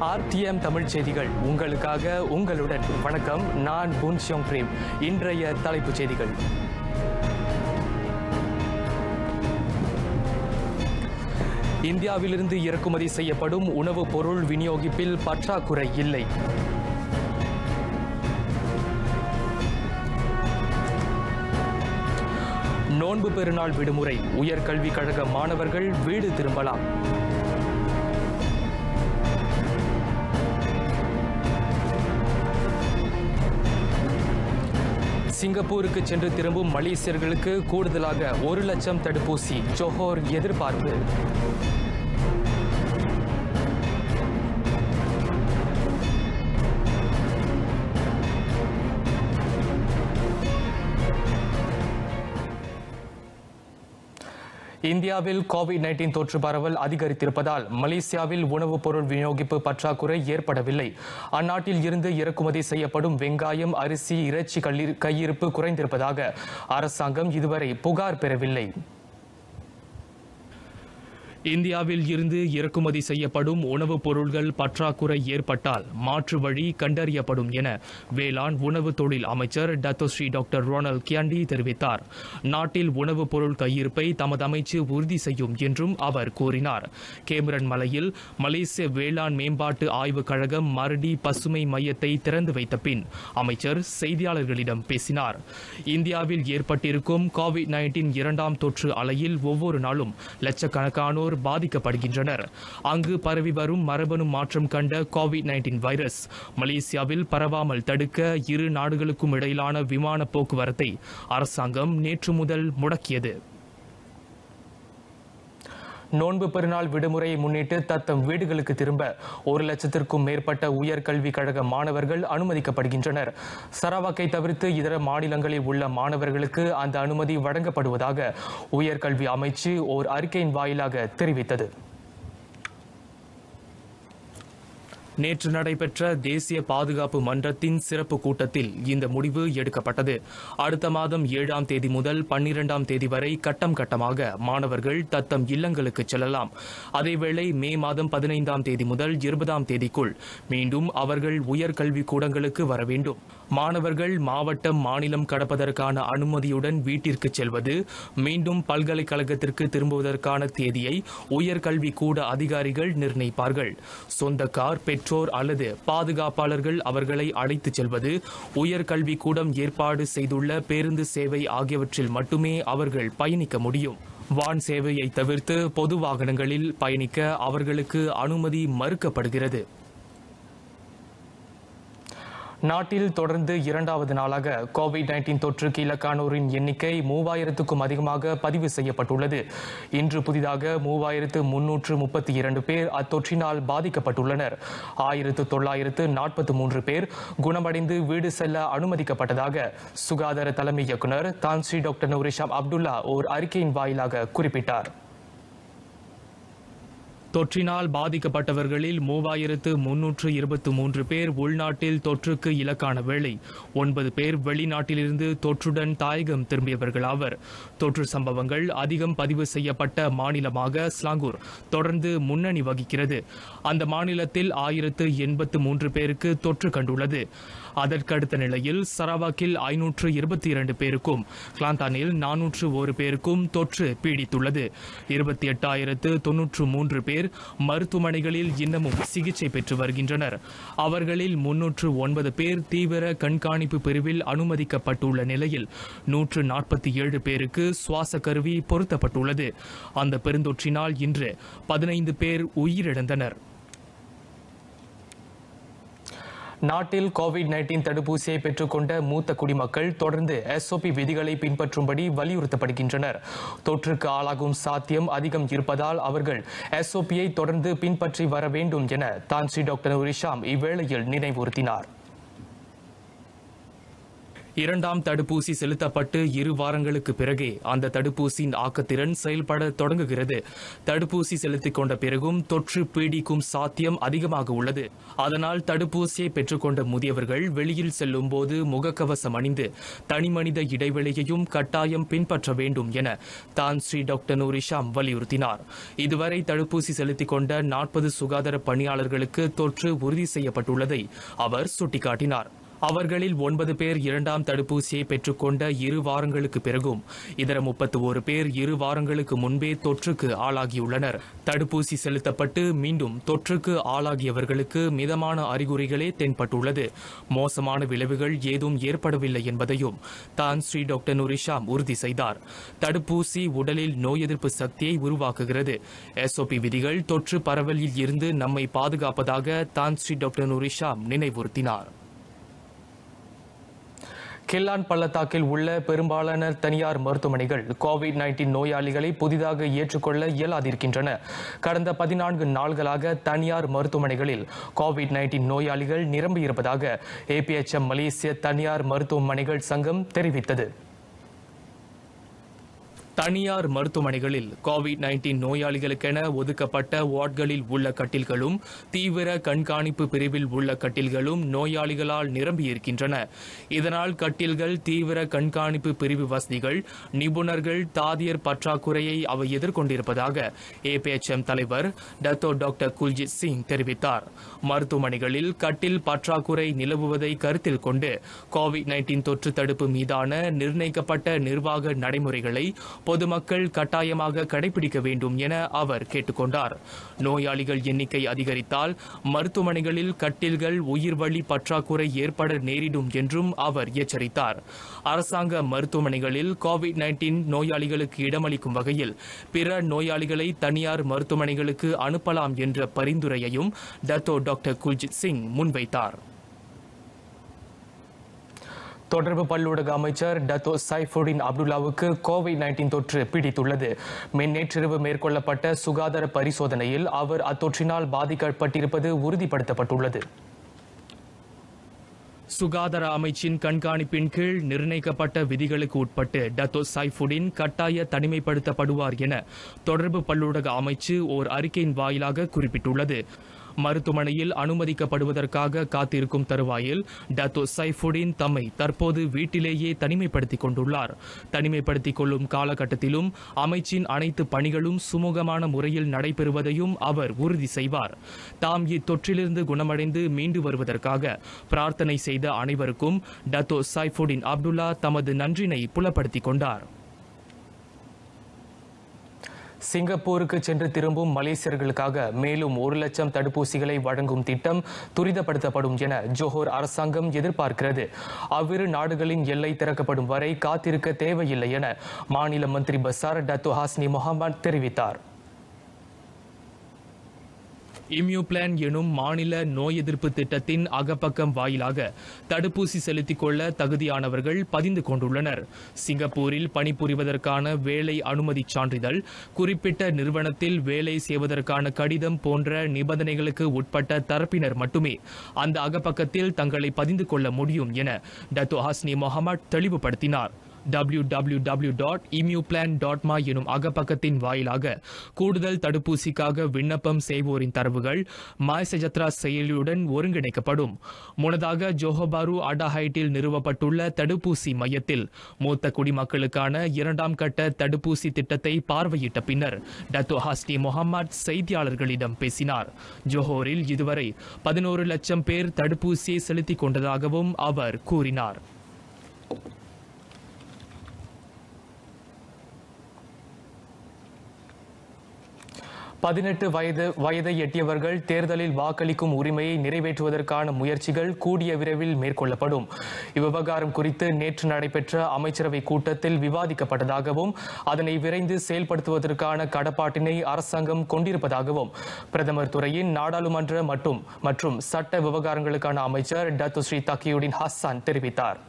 RTM Tamil செய்திகள் உங்களுக்காக உங்களுடன் வணக்கம் நான் புன் சியோங் பிரேம் இன்றைய தலைப்புச் செய்திகள் இந்தியாவிலிருந்து இறக்குமதி செய்யப்படும் உணவுப் பொருள் விநியோகிப்பில் பற்றாக்குறை இல்லை நோன்பு பெருநாள் விடுமுறை உயர்கல்விக் கழக மாணவர்கள் வீடு திரும்பலாம் சிங்கப்பூருக்கு சென்று திரும்பும் மலேசியர்களுக்கு கூடுதலாக ஒரு லட்சம் தடுப்பூசி ஜோஹோர் எதிர்பார்ப்பு இந்தியாவில் கோவிட் நைன்டீன் தொற்று பரவல் அதிகரித்திருப்பதால் மலேசியாவில் உணவுப் பொருள் விநியோகிப்பு பற்றாக்குறை ஏற்படவில்லை அந்நாட்டில் இருந்து இறக்குமதி செய்யப்படும் வெங்காயம் அரிசி இறைச்சி கல்லி- கையிருப்பு குறைந்திருப்பதாக அரசாங்கம் இதுவரை புகார் பெறவில்லை இந்தியாவில் இருந்து இறக்குமதி செய்யப்படும் உணவுப் பொருள்கள் பற்றாக்குறை ஏற்பட்டால் மாற்று வழி கண்டறியப்படும் என வேளாண் உணவு தொழில் அமைச்சர் டத்தோஸ்ரீ டாக்டர் ரோனல் கியாண்டி தெரிவித்தார் நாட்டில் உணவுப் பொருள் கையிருப்பை தமது அமைச்சு உறுதி செய்யும் என்றும் அவர் கூறினார் கேமரன் மலையில் மலேசிய வேளாண் மேம்பாட்டு ஆய்வுக் கழகம் மரடி பசுமை மையத்தை திறந்து வைத்த பின் அமைச்சர் செய்தியாளர்களிடம் பேசினார் இந்தியாவில் ஏற்பட்டிருக்கும் கோவிட் நைன்டீன் இரண்டாம் தொற்று அலையில் ஒவ்வொரு நாளும் லட்சக்கணக்கானோர் பாதிக்கப்படுகின்றனர் அங்கு பரவி வரும் மரபணு மாற்றம் கண்ட கோவிட் நைன்டீன் வைரஸ் மலேசியாவில் பரவாமல் தடுக்க இரு நாடுகளுக்கும் இடையிலான விமான போக்குவரத்தை அரசாங்கம் நேற்று முதல் முடக்கியது நோன்பு பெருநாள் விடுமுறையை முன்னிட்டு தத்தம் வீடுகளுக்கு திரும்ப ஒரு லட்சத்திற்கும் மேற்பட்ட உயர்கல்விக் கழக மாணவர்கள் அனுமதிக்கப்படுகின்றனர் சரவாக்கை தவிர்த்து இதர மாநிலங்களில் உள்ள மாணவர்களுக்கு அந்த அனுமதி வழங்கப்படுவதாக உயர்கல்வி அமைச்சு ஓர் அறிக்கையின் வாயிலாக தெரிவித்தது நேற்று நடைபெற்ற தேசிய பாதுகாப்பு மன்றத்தின் சிறப்பு கூட்டத்தில் இந்த முடிவு எடுக்கப்பட்டது அடுத்த மாதம் ஏழாம் தேதி முதல் பன்னிரெண்டாம் தேதி வரை கட்டம் கட்டமாக மாணவர்கள் தத்தம் இல்லங்களுக்கு செல்லலாம் அதேவேளை மே மாதம் பதினைந்தாம் தேதி முதல் இருபதாம் தேதிக்குள் மீண்டும் அவர்கள் உயர்கல்வி கூடங்களுக்கு வர வேண்டும் மாணவர்கள் மாவட்டம் மாநிலம் கடப்பதற்கான அனுமதியுடன் வீட்டிற்கு செல்வது மீண்டும் பல்கலைக்கழகத்திற்கு திரும்புவதற்கான தேதியை உயர்கல்வி கூட அதிகாரிகள் நிர்ணயிப்பார்கள் சொந்த கார் பெற்றோர் அல்லது பாதுகாப்பாளர்கள் அவர்களை அழைத்துச் செல்வது உயர்கல்வி கூடம் ஏற்பாடு செய்துள்ள பேருந்து சேவை ஆகியவற்றில் மட்டுமே அவர்கள் பயணிக்க முடியும் வான் சேவையை தவிர்த்து பொது வாகனங்களில் பயணிக்க அவர்களுக்கு அனுமதி மறுக்கப்படுகிறது நாட்டில் தொடர்ந்து இரண்டாவது நாளாக கோவிட் நைன்டீன் தொற்றுக்கு இலக்கானோரின் எண்ணிக்கை மூவாயிரத்துக்கும் அதிகமாக பதிவு செய்யப்பட்டுள்ளது இன்று புதிதாக மூவாயிரத்து முன்னூற்று முப்பத்தி இரண்டு பேர் அத்தொற்றினால் பாதிக்கப்பட்டுள்ளனர் ஆயிரத்து தொள்ளாயிரத்து நாற்பத்தி மூன்று பேர் குணமடைந்து வீடு செல்ல அனுமதிக்கப்பட்டதாக சுகாதார தலைமை இயக்குநர் தான்ஸ்ரீ டாக்டர் நூரிஷாம் அப்துல்லா ஓர் அறிக்கையின் வாயிலாக குறிப்பிட்டார் தொற்றினால் பாதிக்கப்பட்டவர்களில் மூவாயிரத்து முன்னூற்று இருபத்து மூன்று பேர் உள்நாட்டில் தொற்றுக்கு இலக்கான வேளை ஒன்பது பேர் வெளிநாட்டிலிருந்து தொற்றுடன் தாயகம் திரும்பியவர்கள் ஆவர் தொற்று சம்பவங்கள் அதிகம் பதிவு செய்யப்பட்ட மாநிலமாக ஸ்லாங்கூர் தொடர்ந்து முன்னணி வகிக்கிறது அந்த மாநிலத்தில் ஆயிரத்து எண்பத்து மூன்று பேருக்கு தொற்று கண்டுள்ளது அதற்கடுத்த நிலையில் சரவாக்கில் ஐநூற்று இருபத்தி இரண்டு பேருக்கும் கிளாந்தானில் நானூற்று ஒரு பேருக்கும் தொற்று பீடித்துள்ளது இருபத்தி எட்டாயிரத்து தொன்னூற்று மூன்று பேர் மருத்துவமனைகளில் இன்னமும் சிகிச்சை பெற்று வருகின்றனர் அவர்களில் முன்னூற்று ஒன்பது பேர் தீவிர கண்காணிப்பு பிரிவில் அனுமதிக்கப்பட்டுள்ள நிலையில் நூற்று நாற்பத்தி ஏழு பேருக்கு சுவாச கருவி பொருத்தப்பட்டுள்ளது அந்த பெருந்தொற்றினால் இன்று பதினைந்து பேர் உயிரிழந்தனர் நாட்டில் கோவிட் நைன்டீன் தடுப்பூசியை பெற்றுக்கொண்ட மூத்த குடிமக்கள் தொடர்ந்து எஸ்ஓபி விதிகளை பின்பற்றும்படி வலியுறுத்தப்படுகின்றனர் தொற்றுக்கு ஆளாகும் சாத்தியம் அதிகம் இருப்பதால் அவர்கள் எஸ்ஓபியை தொடர்ந்து பின்பற்றி வர வேண்டும் என தான்ஸ்ரீ டாக்டர் நூரிஷாம் இவ்வேளையில் நினைவுறுத்தினார் இரண்டாம் தடுப்பூசி செலுத்தப்பட்டு இரு வாரங்களுக்கு பிறகே அந்த தடுப்பூசியின் ஆக்கத்திறன் செயல்பட தொடங்குகிறது தடுப்பூசி செலுத்திக் கொண்ட பிறகும் தொற்று பீடிக்கும் சாத்தியம் அதிகமாக உள்ளது அதனால் தடுப்பூசியை பெற்றுக்கொண்ட முதியவர்கள் வெளியில் செல்லும் போது முகக்கவசம் அணிந்து தனிமனித இடைவெளியையும் கட்டாயம் பின்பற்ற வேண்டும் என தான் ஸ்ரீ டாக்டர் நூரிஷாம் வலியுறுத்தினார் இதுவரை தடுப்பூசி செலுத்திக் கொண்ட நாற்பது சுகாதார பணியாளர்களுக்கு தொற்று உறுதி செய்யப்பட்டுள்ளதை அவர் சுட்டிக்காட்டினார் அவர்களில் ஒன்பது பேர் இரண்டாம் தடுப்பூசியை பெற்றுக்கொண்ட இரு வாரங்களுக்கு பிறகும் இதர முப்பத்து ஒரு பேர் இரு வாரங்களுக்கு முன்பே தொற்றுக்கு ஆளாகியுள்ளனர் தடுப்பூசி செலுத்தப்பட்டு மீண்டும் தொற்றுக்கு ஆளாகியவர்களுக்கு மிதமான அறிகுறிகளே தென்பட்டுள்ளது மோசமான விளைவுகள் ஏதும் ஏற்படவில்லை என்பதையும் தான் ஸ்ரீ டாக்டர் நுரிஷாம் உறுதி செய்தார் தடுப்பூசி உடலில் நோய் எதிர்ப்பு சக்தியை உருவாக்குகிறது எஸ்ஓபி விதிகள் தொற்று பரவலில் இருந்து நம்மை பாதுகாப்பதாக தான் ஸ்ரீ டாக்டர் நுரிஷாம் நினைவுறுத்தினார் கில்லான் பள்ளத்தாக்கில் உள்ள பெரும்பாலான தனியார் மருத்துவமனைகள் கோவிட் நைன்டீன் நோயாளிகளை புதிதாக ஏற்றுக்கொள்ள இயலாதிருக்கின்றன கடந்த பதினான்கு நாள்களாக தனியார் மருத்துவமனைகளில் கோவிட் நைன்டீன் நோயாளிகள் நிரம்பியிருப்பதாக ஏபிஎச்எம் மலேசிய தனியார் மருத்துவமனைகள் சங்கம் தெரிவித்தது தனியார் மருத்துவமனைகளில் கோவிட் நைன்டீன் நோயாளிகளுக்கென ஒதுக்கப்பட்ட வார்டுகளில் உள்ள கட்டில்களும் தீவிர கண்காணிப்பு பிரிவில் உள்ள கட்டில்களும் நோயாளிகளால் நிரம்பியிருக்கின்றன இதனால் கட்டில்கள் தீவிர கண்காணிப்பு பிரிவு வசதிகள் நிபுணர்கள் தாதியர் பற்றாக்குறையை அவை எதிர்கொண்டிருப்பதாக ஏபிஎச்எம் தலைவர் டத்தோ டாக்டர் குல்ஜித் சிங் தெரிவித்தார் மருத்துவமனைகளில் கட்டில் பற்றாக்குறை நிலவுவதை கருத்தில் கொண்டு கோவிட் நைன்டீன் தொற்று தடுப்பு மீதான நிர்ணயிக்கப்பட்ட நிர்வாக நடைமுறைகளை பொதுமக்கள் கட்டாயமாக கடைபிடிக்க வேண்டும் என அவர் கேட்டுக்கொண்டார் நோயாளிகள் எண்ணிக்கை அதிகரித்தால் மருத்துவமனைகளில் கட்டில்கள் உயிர்வழி பற்றாக்குறை ஏற்பட நேரிடும் என்றும் அவர் எச்சரித்தார் அரசாங்க மருத்துவமனைகளில் கோவிட் நைன்டீன் நோயாளிகளுக்கு இடமளிக்கும் வகையில் பிற நோயாளிகளை தனியார் மருத்துவமனைகளுக்கு அனுப்பலாம் என்ற பரிந்துரையையும் டத்தோ டாக்டர் குல்ஜித் சிங் முன்வைத்தார் தொடர்பு பல்லூடக அமைச்சர் டத்தோ சைஃபுடின் அப்துல்லாவுக்கு கோவிட் நைன்டீன் தொற்று பிடித்துள்ளது நேற்றிரவு மேற்கொள்ளப்பட்ட சுகாதார பரிசோதனையில் அவர் அத்தொற்றினால் பாதிக்கப்பட்டிருப்பது உறுதிப்படுத்தப்பட்டுள்ளது சுகாதார அமைச்சின் கண்காணிப்பின் கீழ் நிர்ணயிக்கப்பட்ட விதிகளுக்கு உட்பட்டு டத்தோ சைஃபுடின் கட்டாய தனிமைப்படுத்தப்படுவார் என தொடர்பு பல்லூடக அமைச்சு ஓர் அறிக்கையின் வாயிலாக குறிப்பிட்டுள்ளது மருத்துவமனையில் அனுமதிக்கப்படுவதற்காக காத்திருக்கும் தருவாயில் டத்தோ சைஃபுடின் தம்மை தற்போது வீட்டிலேயே தனிமைப்படுத்திக் கொண்டுள்ளார் தனிமைப்படுத்திக் கொள்ளும் காலகட்டத்திலும் அமைச்சின் அனைத்து பணிகளும் சுமூகமான முறையில் நடைபெறுவதையும் அவர் உறுதி செய்வார் தாம் இத்தொற்றிலிருந்து குணமடைந்து மீண்டு வருவதற்காக பிரார்த்தனை செய்த அனைவருக்கும் டத்தோ சைஃபுடின் அப்துல்லா தமது நன்றினை புலப்படுத்திக் கொண்டார் சிங்கப்பூருக்கு சென்று திரும்பும் மலேசியர்களுக்காக மேலும் ஒரு லட்சம் தடுப்பூசிகளை வழங்கும் திட்டம் துரிதப்படுத்தப்படும் என ஜோஹர் அரசாங்கம் எதிர்பார்க்கிறது அவ்விரு நாடுகளின் எல்லை திறக்கப்படும் வரை காத்திருக்க தேவையில்லை என மாநில மந்திரி பசார் டத்து ஹாஸ்னி முகமது தெரிவித்தார் இம்யூ பிளான் எனும் மாநில நோய் எதிர்ப்பு திட்டத்தின் அகப்பக்கம் வாயிலாக தடுப்பூசி செலுத்திக் கொள்ள தகுதியானவர்கள் பதிந்து கொண்டுள்ளனர் சிங்கப்பூரில் பணிபுரிவதற்கான வேலை அனுமதி சான்றிதழ் குறிப்பிட்ட நிறுவனத்தில் வேலை செய்வதற்கான கடிதம் போன்ற நிபந்தனைகளுக்கு உட்பட்ட தரப்பினர் மட்டுமே அந்த அகப்பக்கத்தில் தங்களை பதிந்து கொள்ள முடியும் என டத்து ஹாஸ்னி முகமது தெளிவுபடுத்தினார் W W W dot immuplan dot மா எனும் அகப்பக்கத்தின் வாயிலாக கூடுதல் தடுப்பூசிக்காக விண்ணப்பம் செய்வோரின் தரவுகள் மாய் சஜத்ரா செயலியுடன் ஒருங்கிணைக்கப்படும் முன்னதாக ஜோஹோபாரு அடாஹைட்டில் நிறுவப்பட்டுள்ள தடுப்பூசி மையத்தில் மூத்த குடிமக்களுக்கான இரண்டாம் கட்ட தடுப்பூசி திட்டத்தை பார்வையிட்ட பின்னர் டத்தோ ஹாஸ்டி முகமது செய்தியாளர்களிடம் பேசினார் ஜோஹோரில் இதுவரை பதினோரு லட்சம் பேர் தடுப்பூசியை செலுத்திக் கொண்டதாகவும் அவர் கூறினார் பதினெட்டு வயது வயதை எட்டியவர்கள் தேர்தலில் வாக்களிக்கும் உரிமையை நிறைவேற்றுவதற்கான முயற்சிகள் கூடிய விரைவில் மேற்கொள்ளப்படும் இவ்விவகாரம் குறித்து நேற்று நடைபெற்ற அமைச்சரவை கூட்டத்தில் விவாதிக்கப்பட்டதாகவும் அதனை விரைந்து செயல்படுத்துவதற்கான கடப்பாட்டினை அரசாங்கம் கொண்டிருப்பதாகவும் பிரதமர் துறையின் நாடாளுமன்ற மற்றும் மற்றும் சட்ட விவகாரங்களுக்கான அமைச்சர் டத்து ஸ்ரீ தக்கியுடின் ஹஸ்ஸான் தெரிவித்தார்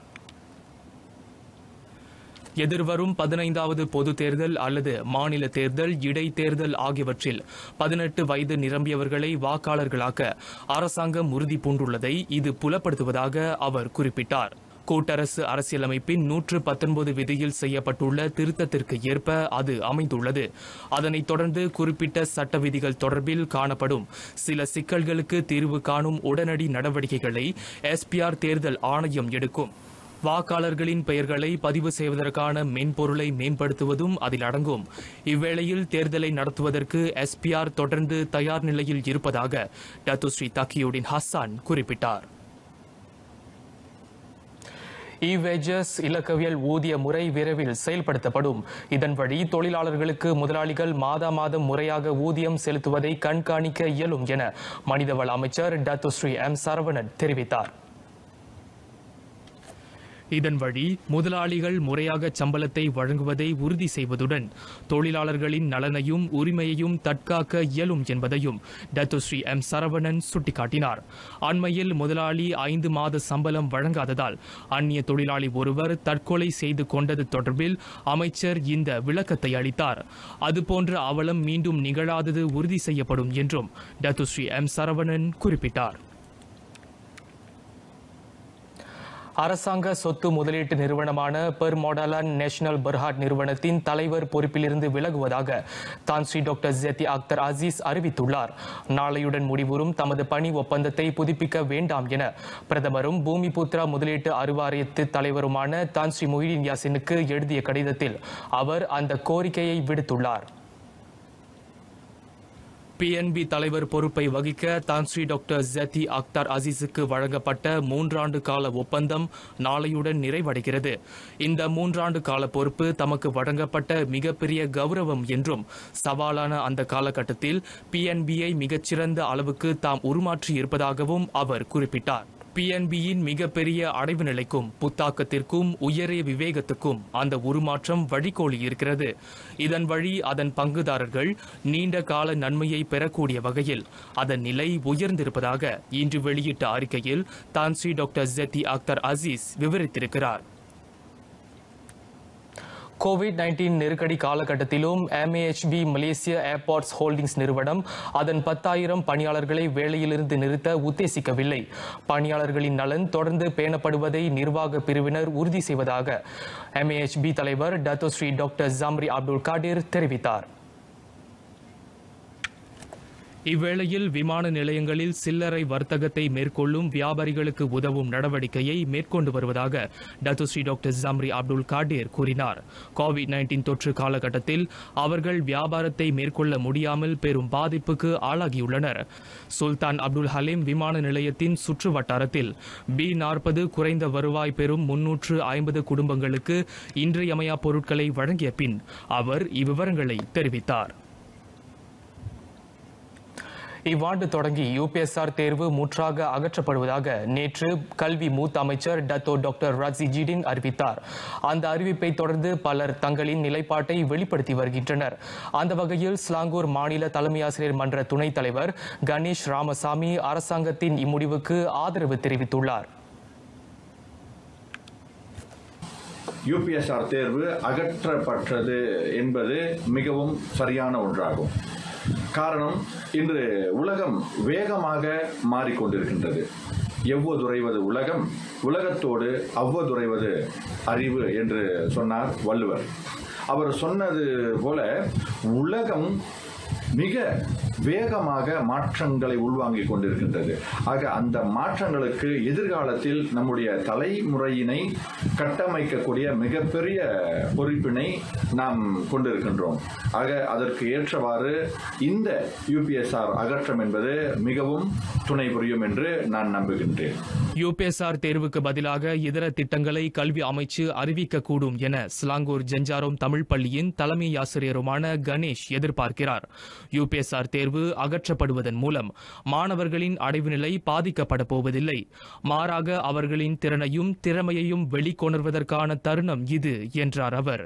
எதிர்வரும் பதினைந்தாவது பொது தேர்தல் அல்லது மாநில தேர்தல் இடைத்தேர்தல் ஆகியவற்றில் பதினெட்டு வயது நிரம்பியவர்களை வாக்காளர்களாக்க அரசாங்கம் உறுதி பூண்டுள்ளதை இது புலப்படுத்துவதாக அவர் குறிப்பிட்டார் கூட்டரசு அரசியலமைப்பின் நூற்று பத்தொன்பது விதியில் செய்யப்பட்டுள்ள திருத்தத்திற்கு ஏற்ப அது அமைந்துள்ளது அதனைத் தொடர்ந்து குறிப்பிட்ட சட்ட விதிகள் தொடர்பில் காணப்படும் சில சிக்கல்களுக்கு தீர்வு காணும் உடனடி நடவடிக்கைகளை எஸ்பிஆர் தேர்தல் ஆணையம் எடுக்கும் வாக்காளர்களின் பெயர்களை பதிவு செய்வதற்கான மென்பொருளை மேம்படுத்துவதும் அதில் அடங்கும் இவ்வேளையில் தேர்தலை நடத்துவதற்கு எஸ்பிஆர் தொடர்ந்து தயார் நிலையில் இருப்பதாக டத்துஸ்ரீ தக்கியுடின் ஹசான் குறிப்பிட்டார் இ வேஜஸ் இலக்கவியல் ஊதிய முறை விரைவில் செயல்படுத்தப்படும் இதன் வழி தொழிலாளர்களுக்கு முதலாளிகள் மாதா மாதம் முறையாக ஊதியம் செலுத்துவதை கண்காணிக்க இயலும் என மனிதவள அமைச்சர் டத்துஸ்ரீ எம் சரவணன் தெரிவித்தார் இதன் வழி முதலாளிகள் முறையாக சம்பளத்தை வழங்குவதை உறுதி செய்வதுடன் தொழிலாளர்களின் நலனையும் உரிமையையும் தற்காக்க இயலும் என்பதையும் டத்துஸ்ரீ எம் சரவணன் சுட்டிக்காட்டினார் அண்மையில் முதலாளி ஐந்து மாத சம்பளம் வழங்காததால் அந்நிய தொழிலாளி ஒருவர் தற்கொலை செய்து கொண்டது தொடர்பில் அமைச்சர் இந்த விளக்கத்தை அளித்தார் அதுபோன்ற அவலம் மீண்டும் நிகழாதது உறுதி செய்யப்படும் என்றும் டத்துஸ்ரீ எம் சரவணன் குறிப்பிட்டார் அரசாங்க சொத்து முதலீட்டு நிறுவனமான பெர் மாடலான் நேஷனல் பர்ஹாட் நிறுவனத்தின் தலைவர் பொறுப்பிலிருந்து விலகுவதாக Tan Sri doctor Zeti Akhtar Aziz அறிவித்துள்ளார் நாளையுடன் முடிவுறும் தமது பணி ஒப்பந்தத்தை புதுப்பிக்க வேண்டாம் என பிரதமரும் பூமிபுத்ரா முதலீட்டு அறுவாரியத்து தலைவருமான தான் ஸ்ரீ மொய்தீன் யாசினுக்கு எழுதிய கடிதத்தில் அவர் அந்த கோரிக்கையை விடுத்துள்ளார் பிஎன்பி தலைவர் பொறுப்பை வகிக்க தான்ஸ்ரீ டாக்டர் ஜத்தி அக்தார் அசீஸுக்கு வழங்கப்பட்ட மூன்றாண்டு கால ஒப்பந்தம் நாளையுடன் நிறைவடைகிறது இந்த மூன்றாண்டு கால பொறுப்பு தமக்கு வழங்கப்பட்ட மிகப்பெரிய கௌரவம் என்றும் சவாலான அந்த காலகட்டத்தில் பிஎன்பியை மிகச்சிறந்த அளவுக்கு தாம் உருமாற்றி இருப்பதாகவும் அவர் குறிப்பிட்டார் பிஎன்பியின் மிகப்பெரிய அடைவு நிலைக்கும் புத்தாக்கத்திற்கும் உயரிய விவேகத்துக்கும் அந்த உருமாற்றம் வழிகோலி இருக்கிறது இதன் வழி அதன் பங்குதாரர்கள் நீண்ட கால நன்மையை பெறக்கூடிய வகையில் அதன் நிலை உயர்ந்திருப்பதாக இன்று வெளியிட்ட அறிக்கையில் Tan Sri doctor Zeti Akhtar Aziz விவரித்திருக்கிறார் கோவிட் நைன்டீன் நெருக்கடி காலகட்டத்திலும் எம்ஏஹெச்பி மலேசிய ஏர்போர்ட்ஸ் ஹோல்டிங்ஸ் நிறுவனம் அதன் பத்தாயிரம் பணியாளர்களை வேலையிலிருந்து நிறுத்த உத்தேசிக்கவில்லை பணியாளர்களின் நலன் தொடர்ந்து பேணப்படுவதை நிர்வாக பிரிவினர் உறுதி செய்வதாக எம்ஏஹெச்பி தலைவர் Datuk Seri doctor Zamri Abdul Kadir தெரிவித்தார் இவ்வேளையில் விமான நிலையங்களில் சில்லறை வர்த்தகத்தை மேற்கொள்ளும் வியாபாரிகளுக்கு உதவும் நடவடிக்கையை மேற்கொண்டு வருவதாக Datuk Seri doctor Zamri Abdul Kadir கூறினார் கோவிட் நைன்டீன் தொற்று காலகட்டத்தில் அவர்கள் வியாபாரத்தை மேற்கொள்ள முடியாமல் பெரும் பாதிப்புக்கு ஆளாகியுள்ளனர் சுல்தான் அப்துல் ஹலீம் விமான நிலையத்தின் சுற்று வட்டாரத்தில் பி நாற்பது குறைந்த வருவாய் பெறும் முன்னூற்று ஐம்பது குடும்பங்களுக்கு இன்றியமையா பொருட்களை வழங்கிய பின் அவர் இவ்விவரங்களை தெரிவித்தார் இவ்வாண்டு தொடங்கி யூபிஎஸ்ஆர் தேர்வு முற்றாக அகற்றப்படுவதாக நேற்று கல்வி மூத்த அமைச்சர் டத்தோ டாக்டர் ராஜி ஜிடின் அறிவித்தார் அந்த அறிவிப்பை தொடர்ந்து பலர் தங்களின் நிலைப்பாட்டை வெளிப்படுத்தி வருகின்றனர் அந்த வகையில் ஸ்லாங்கூர் மாநில தலைமை ஆசிரியர் மன்ற துணைத் தலைவர் கணேஷ் ராமசாமி அரசாங்கத்தின் இம்முடிவுக்கு ஆதரவு தெரிவித்துள்ளார் யூபிஎஸ்ஆர் தேர்வு அகற்றப்பட்டது என்பது மிகவும் சரியான ஒன்றாகும் காரணம் இன்று உலகம் வேகமாக மாறிக்கொண்டிருக்கின்றது எவ்வதுரைவது உலகம் உலகத்தோடு அவ்வதுரைவது அறிவு என்று சொன்னார் வள்ளுவர் அவர் சொன்னது போல உலகம் மிக வேகமாக மாற்றங்களை உள்வாங்கிக் கொண்டிருக்கின்றது ஆக அந்த மாற்றங்களுக்கு எதிர்காலத்தில் நம்முடைய தலைமுறையினை கட்டமைக்கக்கூடிய மிகப்பெரிய பொறுப்பினை நாம் கொண்டிருக்கின்றோம் ஆக அதற்கு ஏற்றவாறு இந்த யூபிஎஸ்ஆர் அகற்றம் என்பது மிகவும் துணை புரியும் என்று நான் நம்புகின்றேன் யூபிஎஸ்ஆர் தேர்வுக்கு பதிலாக இதர திட்டங்களை கல்வி அமைச்சு அறிவிக்கக்கூடும் என ஸ்லாங்கூர் ஜெஞ்சாரோம் தமிழ் பள்ளியின் தலைமை ஆசிரியருமான கணேஷ் எதிர்பார்க்கிறார் யூபிஎஸ்ஆர் தேர்வு அகற்றப்படுவதன் மூலம் மாணவர்களின் அடைவு நிலை பாதிக்கப்பட போவதில்லை மாறாக அவர்களின் திறனையும் திறமையையும் வெளிக்கொணர்வதற்கான தருணம் இது என்றார் அவர்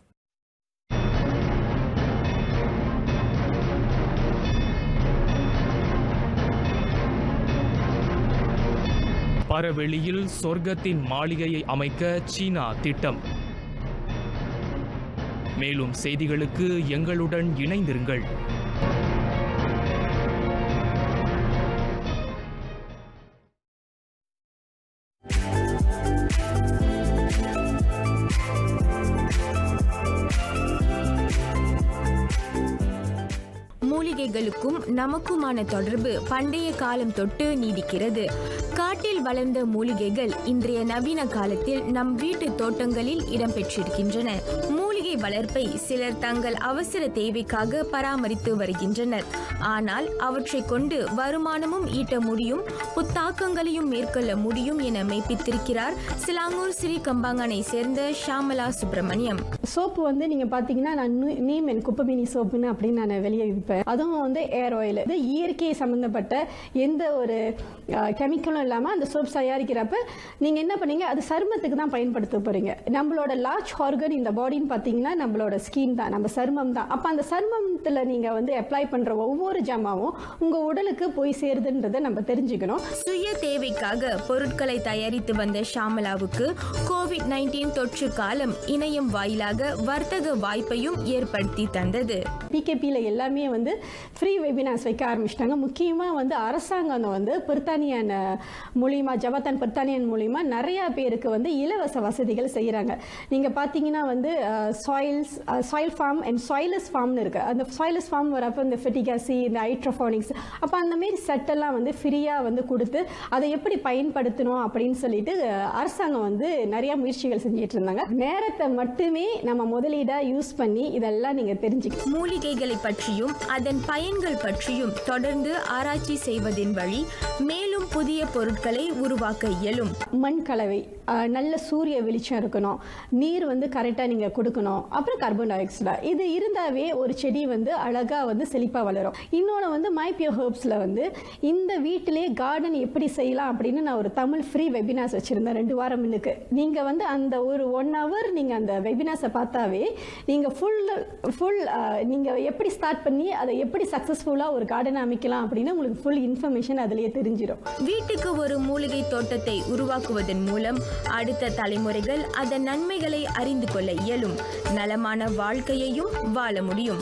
பரவெளியில் சொர்க்கத்தின் மாளிகையை அமைக்க சீனா திட்டம் மேலும் செய்திகளுக்கு எங்களுடன் இணைந்திருங்கள் மூலிகைகளுக்கும் நமக்குமான தொடர்பு பண்டைய காலம் தொட்டு நீடிக்கிறது காட்டில் வளர்ந்த மூலிகைகள் இன்றைய நவீன காலத்தில் நம் வீட்டு தோட்டங்களில் இடம்பெற்றிருக்கின்றன மூலிகை வளர்ப்பை சிலர் தங்கள் அவசர தேவைக்காக பராமரித்து வருகின்றனர் ஆனால் அவற்றை கொண்டு வருமானமும் ஈட்ட முடியும் புத்தாக்கங்களையும் மேற்கொள்ள முடியும் என மெய்ப்பித்திருக்கிறார் சிலாங்கூர் ஸ்ரீ கம்பாங்கனை சேர்ந்த ஷாமலா சுப்பிரமணியம் சோப்பு வந்து நீங்க பாத்தீங்கன்னா நான் நு- நீம் அண்ட் குப்பமினி சோப்புன்னு அப்படின்னு நான் வெளியே விற்பேன் அதுவும் வந்து ஏர் ஆயில் இது இயற்கை சம்பந்தப்பட்ட எந்த ஒரு கெமிக்கலும் இல்லாம அந்த சோப் தயாரிக்கிறப்ப நீங்க என்ன பண்ணீங்க அது சருமத்துக்கு தான் பயன்படுத்த போறீங்க நம்மளோட லார்ஜ் ஆர்கன் இந்த பாடின்னு பாத்தீங்கன்னா நம்மளோட ஸ்கின் தான் நம்ம சருமம் தான் அப்ப அந்த சருமத்துல நீங்க வந்து அப்ளை பண்ற ஒவ்வொரு ஜாமாவும் உங்க உடலுக்கு போய் சேருதுன்றதை நம்ம தெரிஞ்சுக்கணும் சுய தேவைக்காக பொருட்களை தயாரித்து வந்த ஷாமலாவுக்கு கோவிட் நைன்டீன் தொற்று காலம் இணையம் வாயிலாக வர்த்தக வாய்ப்பையும் ஏற்படுத்தி தந்தது பிகேபியில் எல்லாமே வந்து ஃப்ரீ வெபினார்ஸ் வைக்க ஆரம்பிச்சிட்டாங்க முக்கியமாக வந்து அரசாங்கம் வந்து பிரித்தானியன் மூலியமா ஜவத்தான் பிரித்தானியன் மூலியமா நிறைய பேருக்கு வந்து இலவச வசதிகள் செய்கிறாங்க நீங்கள் பார்த்தீங்கன்னா வந்து soils soil farm and soilless ஃபார்ம்னு இருக்கு அந்த சாயிலஸ் ஃபார்ம் வரப்போ இந்த ஃபெட்டிகாசி இந்த ஹைட்ரோஃபானிக்ஸ் அப்போ அந்த மாரி செட்டெல்லாம் வந்து ஃப்ரீயாக வந்து கொடுத்து அதை எப்படி பயன்படுத்தணும் அப்படின்னு சொல்லிட்டு அஹ், அரசாங்கம் வந்து நிறைய முயற்சிகள் செஞ்சுட்டு இருந்தாங்க நேரத்தை மட்டுமே நம்ம முதலீடாக யூஸ் பண்ணி இதெல்லாம் நீங்கள் தெரிஞ்சுக்கணும் மூலிகைகளை பற்றியும் அதன் பயன்கள் பற்றியும் தொடர்ந்து ஆராய்ச்சி செய்வதின் வழி மேலும் புதிய பொருட்களை உருவாக்க இயலும் மண் கலவை அஹ், நல்ல சூரிய வெளிச்சம் இருக்கணும் நீர் வந்து கரெக்டாக நீங்கள் கொடுக்கணும் அப்புறம் கார்பன் டை ஆக்சைடு இது இருந்தாவே ஒரு செடி வந்து அழகாக வந்து செழிப்பாக வளரும் இன்னொன்று வந்து மைபியோ ஹெர்ப்ஸில் வந்து இந்த வீட்டிலே கார்டன் எப்படி செய்யலாம் அப்படின்னு நான் ஒரு தமிழ் ஃப்ரீ வெபினார்ஸ் வச்சுருந்தேன் ரெண்டு வாரம் முன்னுக்கு நீங்கள் வந்து அந்த ஒரு ஒன் ஹவர் நீங்கள் அந்த வெபினார்ஸை பார்த்தாவே நீங்கள் ஃபுல் ஃபுல் நீங்கள் எப்படி ஸ்டார்ட் பண்ணி அதை எப்படி சக்ஸஸ்ஃபுல்லாக ஒரு கார்டன் அமைக்கலாம் அப்படின்னு உங்களுக்கு ஃபுல் இன்ஃபர்மேஷன் அதிலேயே தெரிஞ்சிடும் வீட்டுக்கு ஒரு மூலிகை தோட்டத்தை உருவாக்குவதன் மூலம் அடுத்த தலைமுறைகள் அதன் நன்மைகளை அறிந்து கொள்ள இயலும் நலமான வாழ்க்கையையும் வாழ முடியும்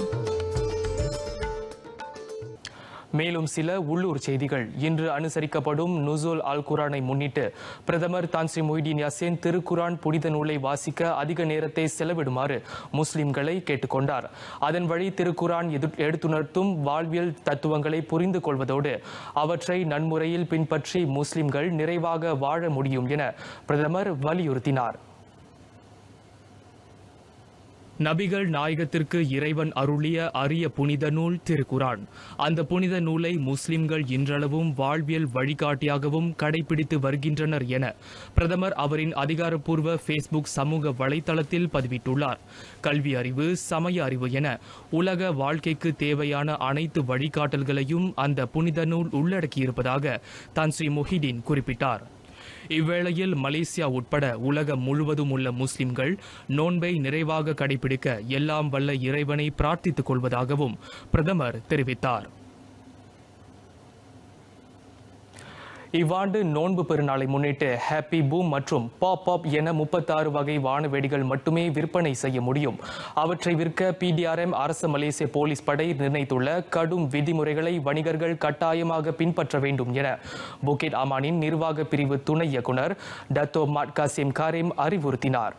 மேலும் சில உள்ளூர் செய்திகள் இன்று அனுசரிக்கப்படும் நுசூல் அல் குரானை முன்னிட்டு பிரதமர் தான் ஸ்ரீ மொய்தீன் யாசேன் திருக்குரான் புனித நூலை வாசிக்க அதிக நேரத்தை செலவிடுமாறு முஸ்லிம்களை கேட்டுக்கொண்டார் அதன் வழி திருக்குரான் எது- எடுத்துணர்த்தும் வாழ்வியல் தத்துவங்களை புரிந்து கொள்வதோடு அவற்றை நன்முறையில் பின்பற்றி முஸ்லிம்கள் நிறைவாக வாழ முடியும் என பிரதமர் வலியுறுத்தினார் நபிகள் நாயகத்திற்கு இறைவன் அருளிய அரிய புனித நூல் திருக்குரான் அந்த புனித நூலை முஸ்லிம்கள் இன்றளவும் வாழ்வியல் வழிகாட்டியாகவும் கடைபிடித்து வருகின்றனர் என பிரதமர் அவரின் அதிகாரப்பூர்வ ஃபேஸ்புக் சமூக வலைதளத்தில் பதிவிட்டுள்ளார் கல்வி அறிவு சமய அறிவு என உலக வாழ்க்கைக்கு தேவையான அனைத்து வழிகாட்டல்களையும் அந்த புனித நூல் உள்ளடக்கியிருப்பதாக தான் ஸ்ரீ முஹிதீன் குறிப்பிட்டார் இவ்வேளையில் மலேசியா உட்பட உலகம் முழுவதும் உள்ள முஸ்லிம்கள் நோன்பை நிறைவாக கடைபிடிக்க எல்லாம் வல்ல இறைவனை பிரார்த்தித்துக் கொள்வதாகவும் பிரதமர் தெரிவித்தார் இவ்வாண்டு நோன்பு பெருநாளை முன்னிட்டு ஹாப்பி பூம் மற்றும் பாப் அப் என முப்பத்தாறு வகை வானவெடிகள் மட்டுமே விற்பனை செய்ய முடியும் அவற்றை விற்க பிடிஆர்எம் அரசு மலேசிய போலீஸ் படை நிர்ணயித்துள்ள கடும் விதிமுறைகளை வணிகர்கள் கட்டாயமாக பின்பற்ற வேண்டும் என புகேட் அமானின் நிர்வாக பிரிவு துணை இயக்குனர் டத்தோ மாட் காசிம் காரிம் அறிவுறுத்தினார்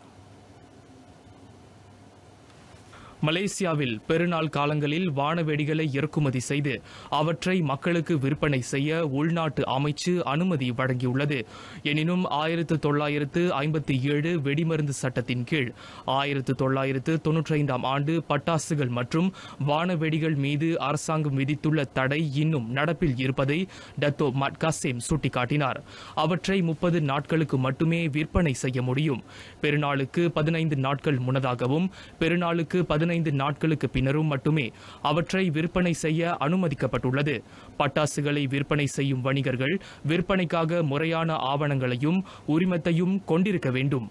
மலேசியாவில் பெருநாள் காலங்களில் வானவெடிகளை இறக்குமதி செய்து அவற்றை மக்களுக்கு விற்பனை செய்ய உள்நாட்டு அமைச்சு அனுமதி வழங்கியுள்ளது எனினும் ஆயிரத்து தொள்ளாயிரத்து ஐம்பத்தி ஏழு வெடிமருந்து சட்டத்தின் கீழ் ஆயிரத்து தொள்ளாயிரத்து தொன்னூற்றி ஐந்தாம் ஆண்டு பட்டாசுகள் மற்றும் வானவெடிகள் மீது அரசாங்கம் விதித்துள்ள தடை இன்னும் நடப்பில் இருப்பதை டத்தோ மட்காசேம் சுட்டிக்காட்டினார் அவற்றை முப்பது நாட்களுக்கு மட்டுமே விற்பனை செய்ய முடியும் பெருநாளுக்கு பதினைந்து நாட்கள் முன்னதாகவும் பெருநாளுக்கு பதினைந்து நாட்களுக்கு பின்னரும் மட்டுமே அவற்றை விற்பனை செய்ய அனுமதிக்கப்பட்டுள்ளது பட்டாசுகளை விற்பனை செய்யும் வணிகர்கள் விற்பனைக்காக முறையான ஆவணங்களையும் உரிமத்தையும் கொண்டிருக்க வேண்டும்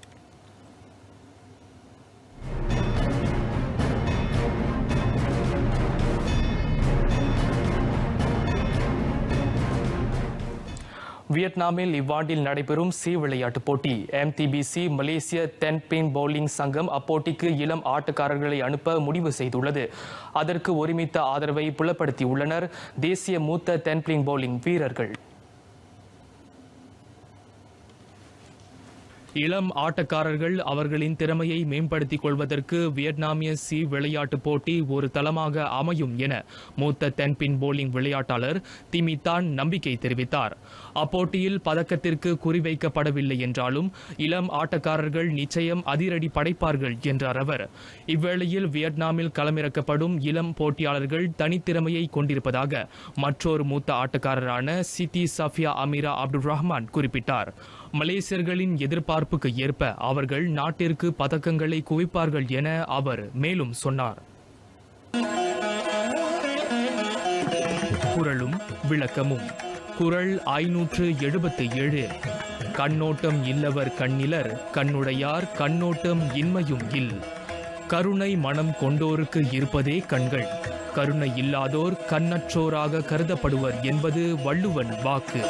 வியட்நாமில் இவ்வாண்டில் நடைபெறும் சி விளையாட்டுப் போட்டி எம்டிபிசி மலேசிய தென்பின் பவுலிங் சங்கம் அப்போட்டிக்கு இளம் ஆட்டக்காரர்களை அனுப்ப முடிவு செய்துள்ளது அதற்கு ஒருமித்த ஆதரவை புலப்படுத்தியுள்ளனர் தேசிய மூத்த தென்பிளிங் பவுலிங் வீரர்கள் இளம் ஆட்டக்காரர்கள் அவர்களின் திறமையை மேம்படுத்திக் கொள்வதற்கு வியட்நாமிய சி விளையாட்டுப் போட்டி ஒரு தளமாக அமையும் என மூத்த தென்பின் போலிங் விளையாட்டாளர் திமிதான் நம்பிக்கை தெரிவித்தார் அப்போட்டியில் பதக்கத்திற்கு குறிவைக்கப்படவில்லை என்றாலும் இளம் ஆட்டக்காரர்கள் நிச்சயம் அதிரடி படைப்பார்கள் என்றார் அவர் இவ்வேளையில் வியட்நாமில் களமிறக்கப்படும் இளம் போட்டியாளர்கள் தனித்திறமையை கொண்டிருப்பதாக மற்றொரு மூத்த ஆட்டக்காரரான சித்தி சஃபியா அமீரா அப்துல் ரஹ்மான் குறிப்பிட்டார் மலேசியர்களின் எதிர்பார்ப்புக்கு ஏற்ப அவர்கள் நாட்டிற்கு பதக்கங்களை குவிப்பார்கள் என அவர் மேலும் சொன்னார் குரலும் விளக்கமும் குரல் ஐநூற்று எழுபத்து ஏழு கண்ணோட்டம் இல்லவர் கண்ணிலர் கண்ணுடையார் கண்ணோட்டம் இன்மையும் இல் கருணை மனம் கொண்டோருக்கு இருப்பதே கண்கள் கருணை இல்லாதோர் கண்ணற்றோராக கருதப்படுவர் என்பது வள்ளுவன் வாக்கு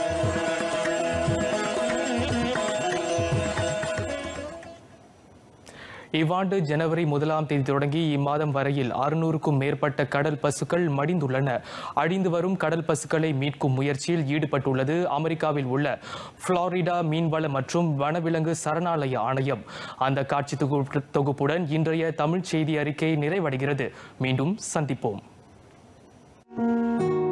இவ்வாண்டு ஜனவரி முதலாம் தேதி தொடங்கி இம்மாதம் வரையில் அறுநூறுக்கும் மேற்பட்ட கடல் பசுக்கள் மடிந்துள்ளன அழிந்து வரும் கடல் பசுக்களை மீட்கும் முயற்சியில் ஈடுபட்டுள்ளது அமெரிக்காவில் உள்ள புளாரிடா மீன்வள மற்றும் வனவிலங்கு சரணாலய ஆணையம் அந்த காட்சி தொகுப்பு- தொகுப்புடன் இன்றைய தமிழ் செய்தி அறிக்கை நிறைவடைகிறது மீண்டும் சந்திப்போம்